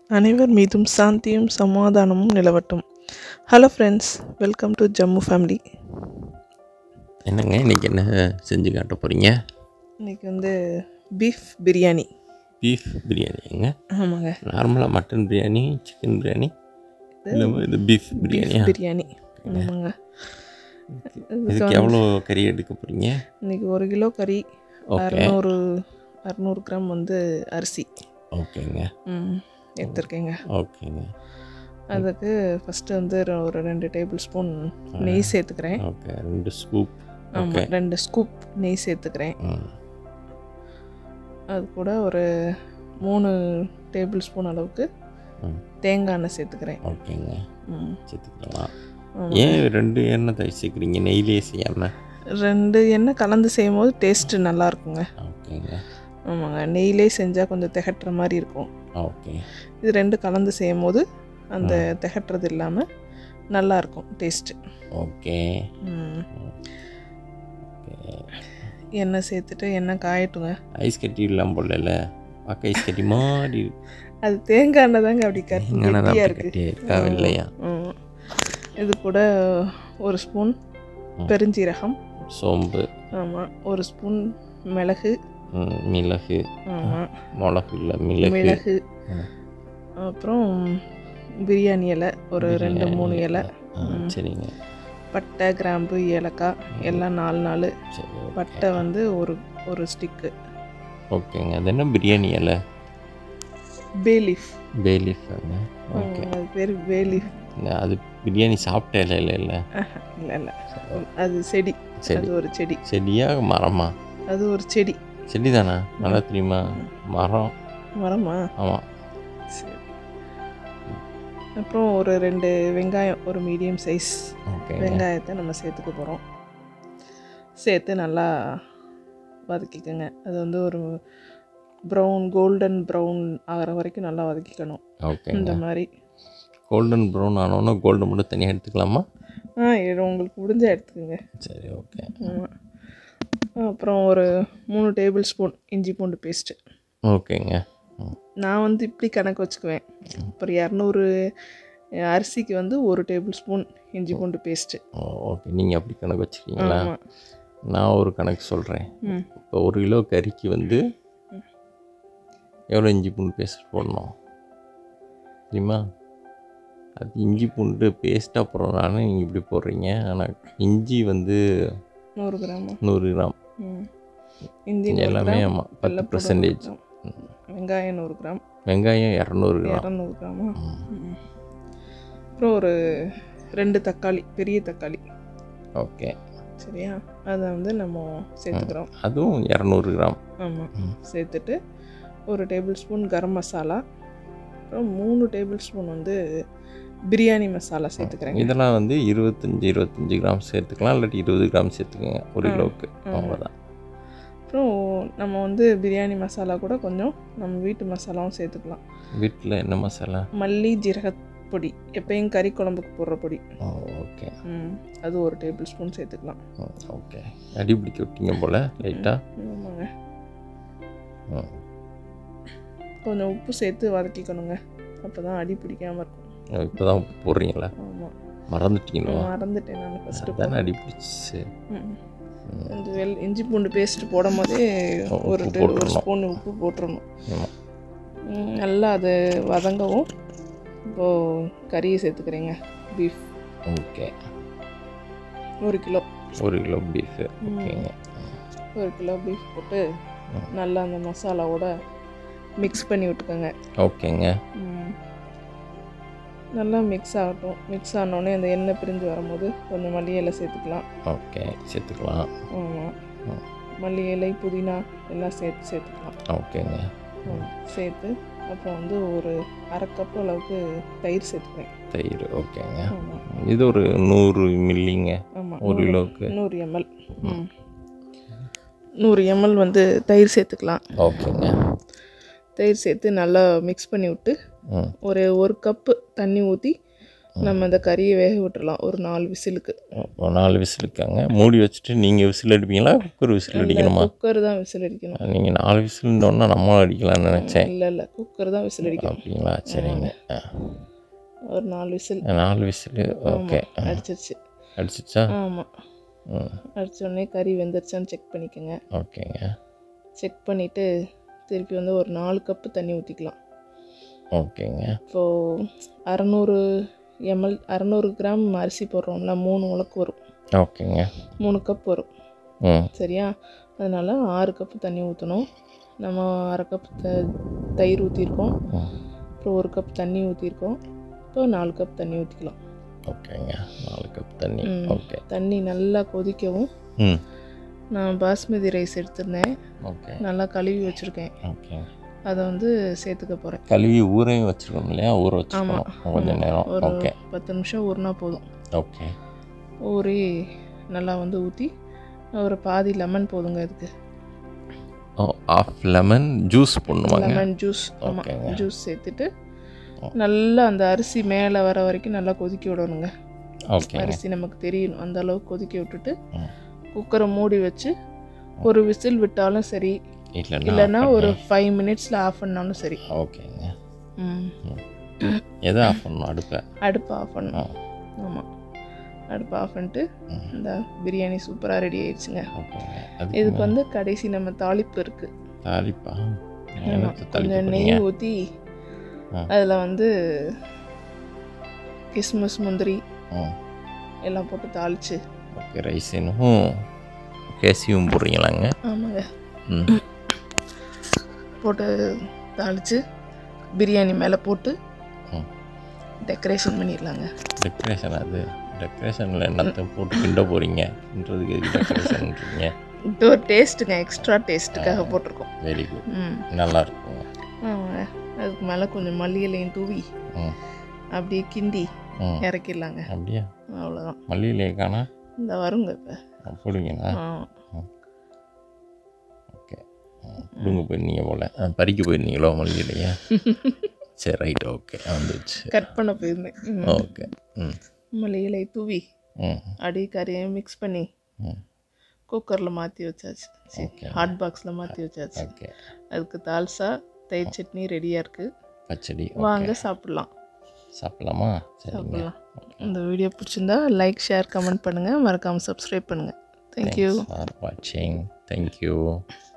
அனைவர் மீதும் சாந்தியும் சமாதானமும் நிலவட்டும் hello friends welcome to Jammu family என்னங்க இன்றைக்கி என்ன செஞ்சு காட்ட போகிறீங்க இன்னைக்கு வந்து பீஃப் பிரியாணி பீஃப் பிரியாணிங்க ஆமாங்க நார்மலாக மட்டன் பிரியாணி சிக்கன் பிரியாணி இல்லை இது பீஃப் பிரியாணியா பிரியாணி ஆமாங்க இதுக்கு எவ்வளோ கறி எடுக்க போகிறீங்க இன்னைக்கு ஒரு கிலோ கறி ஓகே அறநூறு அறநூறு கிராம் வந்து அரிசி ஓகேங்க ம், எடுத்திருக்கேங்க ஓகேங்க அதுக்கு ஃபஸ்ட்டு வந்து ஒரு- ஒரு ரெண்டு டேபிள் ஸ்பூன் நெய் சேர்த்துக்கிறேன் ஓகே ரெண்டு ஸ்கூப் ஆமாம் ரெண்டு ஸ்கூப் நெய் சேர்த்துக்கிறேன் ம் அது கூட ஒரு மூணு டேபிள் ஸ்பூன் அளவுக்கு ம் தேங்காய் எண்ணெய் சேர்த்துக்கிறேன் ஓகேங்க ம். சேர்த்துக்கலாம் ஆமா. ஏன் ரெண்டு எண்ணெய் தயிர் சேர்க்குறீங்க நெய்லேயே செய்யாமல் ரெண்டு எண்ணெய் கலந்து செய்யும் போது டேஸ்ட்டு நல்லா இருக்குங்க ஓகேங்க ஆமாங்க நெய்லே செஞ்சால் கொஞ்சம் திகட்டுற மாதிரி இருக்கும் ஓகே இது ரெண்டு கலந்து செய்யும் போது அந்த திகட்டுறது இல்லாமல் நல்லா இருக்கும் டேஸ்ட்டு ஓகே ஓகே எண்ணெய் சேர்த்துட்டு எண்ணெய் காயட்டுங்க ஐஸ் கட்டி இல்லாமல் போடல பார்க்க ஐஸ் கட்டி மாதிரி இருக்கு. அது தேங்காய் எண்ணெய் தாங்க அப்படி கட்டி எங்கன்னா தான் கட்டியாக அப்படி இருக்குது கட்டியா இருக்கா இல்லையா ஆமாம். இது கூட ஒரு ஸ்பூன் ம். பெருஞ்சீரகம் சோம்பு ஆமாம் ஒரு ஸ்பூன் மிளகு ம், மிளகு ஆமாம் மிளகு இல்லை மிளகு மிளகு ம். அப்புறம் பிரியாணி இலை ஒரு ரெண்டு மூணு இலை ஆ, சரிங்க பட்டை கிராம்பு ஏலக்காய் எல்லாம் நாலு நாலு சரி ஓகே. பட்டை வந்து ஒரு ஒரு ஸ்டிக்கு ஓகேங்க அது என்ன பிரியாணி இலை பே லீஃப் பேலீஃபாங்க ஓகே அது பேர் பே லீஃப் அது பிரியாணி சாப்பிட்ட இலை இல்லை இல்லை இல்லை இல்லை அது செடி சரி அது ஒரு செடி செடியா மரமா அது ஒரு செடி செடி தானே நல்லா தெரியுமா மரம் மரமா ஆமாம் சரி அப்புறம் ஒரு ரெண்டு வெங்காயம் ஒரு மீடியம் சைஸ் ஓகேங்க வெங்காயத்தை நம்ம சேர்த்துக்க போகிறோம் சேர்த்து நல்லா வதக்கிக்கோங்க அது வந்து ஒரு ப்ரௌன் கோல்டன் ப்ரௌன் ஆகிற வரைக்கும் நல்லா வதக்கிக்கணும் ஓகேங்க இந்த மாதிரி கோல்டன் ப்ரௌன் ஆனோன்னா கோல்டு மட்டும் தனியாக எடுத்துக்கலாமா ஆ இது உங்களுக்கு முடிஞ்சா எடுத்துக்கோங்க சரி ஓகே ஆமா. அப்புறம் ஒரு மூணு டேபிள் ஸ்பூன் இஞ்சி பூண்டு பேஸ்ட்டு ஓகேங்க ம் நான் வந்து இப்படி கணக்கு வச்சுக்குவேன் அப்புறம் இரநூறு அரிசிக்கு வந்து ஒரு டேபிள் ஸ்பூன் இஞ்சி பூண்டு பேஸ்ட்டு ஓ, ஓகே நீங்கள் அப்படி கணக்கு வச்சுருக்கீங்களா ஆமாம் நான் ஒரு கணக்கு சொல்கிறேன் ம் இப்போ ஒரு கிலோ கறிக்கு வந்து எவ்வளோ இஞ்சி பூண்டு பேஸ்ட் போடணும் தெரியுமா அது இஞ்சி பூண்டு பேஸ்ட்டாக போடுறதுனால நீங்கள் இப்படி போடுறீங்க ஆனால் இஞ்சி வந்து நூறு கிராமா நூறு கிராம் ம் இஞ்சி நூறு எல்லாமே கிராம், ஆமாம் பத்து வெள்ளைப்பூடு பர்சன்டேஜ் நூறு கிராம், வெங்காயம் நூறு கிராம் வெங்காயம் இரநூறு கிராம் இரநூறு கிராமா ம். அப்புறம் ஒரு ரெண்டு தக்காளி பெரிய தக்காளி ஓகே சரியா அதை வந்து நம்ம சேர்த்துக்கிறோம் அதுவும் இரநூறு கிராம் ஆமாம் ம். சேர்த்துட்டு ஒரு டேபிள் ஸ்பூன் கரம் மசாலா அப்புறம் மூணு டேபிள் ஸ்பூன் வந்து பிரியாணி மசாலா சேர்த்துக்கிறேங்க இதெல்லாம் வந்து இருபத்தஞ்சி இருபத்தஞ்சி கிராம் சேர்த்துக்கலாம் இல்லாட்டி இருபது கிராம் சேர்த்துக்கோங்க ஒரு கிலோவுக்கு அவ்வளோதான் அப்புறம் நம்ம வந்து பிரியாணி மசாலா கூட கொஞ்சம் நம்ம வீட்டு மசாலாவும் சேர்த்துக்கலாம் வீட்டில் என்ன மசாலா மல்லி ஜீரக பொடி எப்பயும் கறி குழம்புக்கு போடுற பொடி ஓ ஓகே ம், அது ஒரு டேபிள் ஸ்பூன் சேர்த்துக்கலாம் ம், ஓகே அடி பிடிக்க விட்டீங்க போல் லைட்டாக ஆமாங்க ம் கொஞ்சம் உப்பு சேர்த்து வதக்கிக்கணுங்க அப்போ தான் அடி பிடிக்காம இருக்கும் இப்போ தான் போடுறீங்களா ஆமாம் மறந்துட்டீங்களா மறந்துட்டேன் நான் ஃபஸ்ட்டு அதானே அடி பிடிச்சிச்சு ம். இந்த வெள் இஞ்சி பூண்டு பேஸ்ட் போடும் போதே உப்பு ஒரு டே- ஒரு போட்டுறணும். ஸ்பூன் உப்பு போட்டுறணும் ஆமா. ம், நல்லா அது வதங்கவும் இப்போது கறியை சேர்த்துக்கிறேங்க பீஃப் ஓகே ஒரு கிலோ ஒரு கிலோ பீஃபு ஓகேங்க ஒரு கிலோ பீஃப் போட்டு ம். நல்லா அந்த மசாலாவோட மிக்ஸ் பண்ணி விட்டுக்கோங்க ஓகேங்க ம். நல்லா மிக்ஸ் ஆகட்டும் மிக்ஸ் ஆனோடனே அந்த எண்ணெய் பிரிஞ்சு வரும்போது கொஞ்சம் மல்லி இலை சேர்த்துக்கலாம் ஓகே சேர்த்துக்கலாம் ஆமாம் ம். மல்லி இலை புதினா எல்லாம் சேர்த்து சேர்த்துக்கலாம் ஓகேங்க ம். சேர்த்து அப்புறம் வந்து ஒரு அரை கப் அளவுக்கு தயிர் சேர்த்துக்கிறேன் தயிர் ஓகேங்க ஆமாம் இது ஒரு நூறு மில்லிங்க ஆமாம் ஒரு கிலோவுக்கு நூறு எம்எல் ம் நூறு எம்எல் வந்து தயிர் சேர்த்துக்கலாம் ஓகேங்க தயிர் சேர்த்து நல்லா மிக்ஸ் பண்ணி விட்டு ம் ஒரு ஒரு கப்பு தண்ணி ஊற்றி நம்ம இந்த கறியை வேக விட்டுறலாம் ஒரு நாலு விசிலுக்கு ஒரு நாலு விசில் இருக்காங்க மூடி வச்சுட்டு நீங்கள் விசில் அடிப்பீங்களா குக்கர் விசில் அடிக்கணுமா குக்கர் தான் விசில் அடிக்கணும் நீங்கள் நாலு விசில்ன்றோன்னா நம்ம அடிக்கலாம்னு நினச்சேன் இல்லை இல்லை குக்கர் தான் விசில் அடிக்கணும் அப்படிங்களா சரிங்க ஆ. ஒரு நாலு விசில் நாலு விசில் ஓகே அடிச்சிருச்சு அடிச்சிச்சா ஆமாம் ம் அடிச்ச உடனே கறி வெந்துருச்சான்னு செக் பண்ணிக்கோங்க ஓகேங்க செக் பண்ணிவிட்டு திருப்பி வந்து ஒரு நாலு கப்பு தண்ணி ஊற்றிக்கலாம் ஓகேங்க இப்போது அறநூறு எம்எல் அறநூறு கிராம் அரிசி போடுறோம்ல மூணு உலக்கு வரும் ஓகேங்க மூணு கப் வரும் ம் சரியா அதனால் ஆறு கப்பு தண்ணி ஊற்றணும் நம்ம அரை கப் த தயிர் ஊற்றிருக்கோம் ம் அப்புறம் ஒரு கப் தண்ணி ஊற்றிருக்கோம் இப்போ நாலு கப் தண்ணி ஊற்றிக்கலாம் ஓகேங்க நாலு கப் தண்ணி ம். ஓகே தண்ணி நல்லா கொதிக்கவும் ம் நான் பாஸ்மதி ரைஸ் எடுத்திருந்தேன் ஓகே நல்லா கழுவி வச்சுருக்கேன் ஓகே அதை வந்து சேர்த்துக்க போகிறேன் கழுவி ஊரையும் வச்சுருக்கணும் இல்லையா ஊற வச்சுக்கணும் கொஞ்சம் நேரம் ஒரு ஓகே பத்து நிமிஷம் ஊறினா போதும் ஓகே ஊறி நல்லா வந்து ஊற்றி ஒரு பாதி லெமன் போதுங்க இதுக்கு ஓ ஆஃப் லெமன் ஜூஸ் போடணுமாங்க லெமன் ஜூஸ் ஆமாம் ஓகேங்க. ஜூஸ் சேர்த்துட்டு நல்லா அந்த அரிசி மேலே வர வரைக்கும் நல்லா கொதிக்க விடணுங்க ஓகேங்க அரிசி நமக்கு தெரியணும் அந்த அளவுக்கு கொதிக்க விட்டுட்டு ம். குக்கரை மூடி வச்சு ஒரு விசில் விட்டாலும் சரி இல்லைன்னா இல்லைன்னா ஒரு ஃபைவ் மினிட்ஸில் ஆஃப் பண்ணாலும் சரி ஓகேங்க ம் எதை ஆஃப் பண்ணணும் அடுப்பை அடுப்பு ஆஃப் பண்ணணும் ஆமாம் அடுப்பு ஆஃப் பண்ணிட்டு ம். இந்த பிரியாணி சூப்பராக ரெடி ஆயிடுச்சுங்க ஓகேங்க இதுக்கு அதுக்கு வந்து கடைசி நம்ம தாளிப்பு இருக்குது தாளிப்பா ஆமா, எனக்கு தாளிப்பு கொஞ்சம் பண்ணீங்க நெய் ஊற்றி ஆ. அதில் வந்து கிஸ்மிஸ் முந்திரி ம் எல்லாம் போட்டு தாளிச்சு ஓகே ரைஸினும் கேசியும் போடுறீங்களாங்க ஆமாங்க ம் போட்டு தாளித்து பிரியாணி மேலே போட்டு ம் டெக்கரேஷன் பண்ணிடலாங்க டெக்கரேஷன் அது டெக்கரேஷனில் என்னத்தை போட்டு கிண்ட போகிறீங்கன்றதுக்கு எதுக்கு டெக்கரேஷன்ன்றீங்க இது ஒரு டேஸ்ட்டுங்க எக்ஸ்ட்ரா டேஸ்ட்டுக்காக போட்டிருக்கோம் வெரி குட் ம் நல்லா இருக்குங்க ஆமாங்க அதுக்கு மேலே கொஞ்சம் மல்லி இலையும் தூவி ம் அப்படியே கிண்டி ம் இறக்கிடலாங்க அப்படியா அவ்வளோதான் மல்லியிலே காணா இந்த வருங்க இப்போ போடுவீங்களா ஆ ஓகே பிடுங்க போயிருந்தீங்க போல ஆ, பறிக்க போயிருந்தீங்களோ மல்லியிலையா சரி ரைட் ஓகே வந்துச்சு கட் பண்ண போயிருந்தேன் ம். ஓகே ம் மல்லி இலை தூவி ம் அப்படியே கறியை மிக்ஸ் பண்ணி ம் குக்கரில் மாற்றி வச்சாச்சு Okay. ஹாட் பாக்ஸில் மாற்றி வச்சாச்சு ஓகே அதுக்கு தால்சா தயிர் சட்னி ரெடியாக இருக்குது பச்சடி வாங்க சாப்பிட்லாம் சாப்பிடலாமா சரிங்க சாப்பிட்லாம் இந்த வீடியோ பிடிச்சிருந்தா லைக் ஷேர் கமெண்ட் பண்ணுங்கள் மறக்காமல் சப்ஸ்கிரைப் பண்ணுங்கள் தேங்க்யூ ஃபார் வாட்சிங் தேங்க்யூ